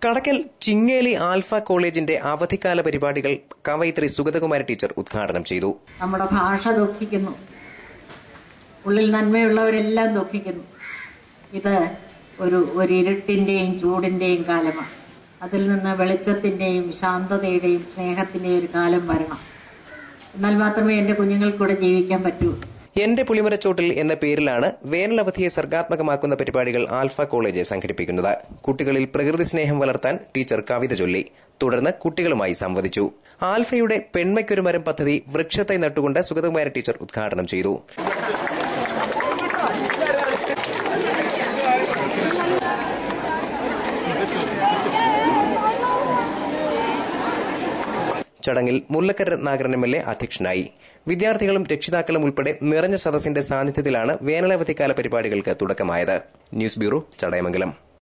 കടക്കൽ ചിങ്ങേലി alpha കോളേജിന്റെ അവധിക്കാല പരിപാടികൾ കവയിത്രി സുഗതകുമാരി ടീച്ചർ ഉദ്ഘാടനം ചെയ്തു നമ്മുടെ ഭാഷ ദുഃഖിക്കുന്നു ഉള്ളിൽ നന്മയുള്ളവരെല്ലാം ദുഃഖിക്കുന്നു ഇത് ഒരു ഒരു ഇരുട്ടിൻ്റെയും ചൂടിൻ്റെയും കാലമാണ് അതിൽ നിന്ന് വെളിച്ചത്തിൻ്റെയും ശാന്തതയുടെയും സ്നേഹത്തിൻ്റെയും ഒരു കാലം വരണം എന്നാൽ മാത്രമേ എൻ്റെ കുഞ്ഞുങ്ങൾക്കൂടെ ജീവിക്കാൻ പറ്റൂ എന്റെ പുളിമരച്ചോട്ടിൽ എന്ന പേരിലാണ് വേനലവധിയെ സർഗാത്മകമാക്കുന്ന പരിപാടികൾ ആൽഫ കോളേജ് സംഘടിപ്പിക്കുന്നത് കുട്ടികളിൽ പ്രകൃതി സ്നേഹം വളർത്താൻ ടീച്ചർ കവിത ചൊല്ലി തുടർന്ന് കുട്ടികളുമായി സംവദിച്ചു ആൽഫയുടെ പെൺമയ്ക്കൊരു മരം പദ്ധതി വൃക്ഷത്തൈ നട്ടുകൊണ്ട് സുഗതകുമാരി ടീച്ചർ ഉദ്ഘാടനം ചെയ്തു ചടങ്ങിൽ Mullakkara Ratnakaran M L A അധ്യക്ഷനായി വിദ്യാർത്ഥികളും രക്ഷിതാക്കളും ഉൾപ്പെടെ നിറഞ്ഞ സദസ്സിന്റെ സാന്നിധ്യത്തിലാണ് വേനലവധിക്കാല പരിപാടികൾക്ക് തുടക്കമായത് ന്യൂസ് ബ്യൂറോ ചടയമംഗലം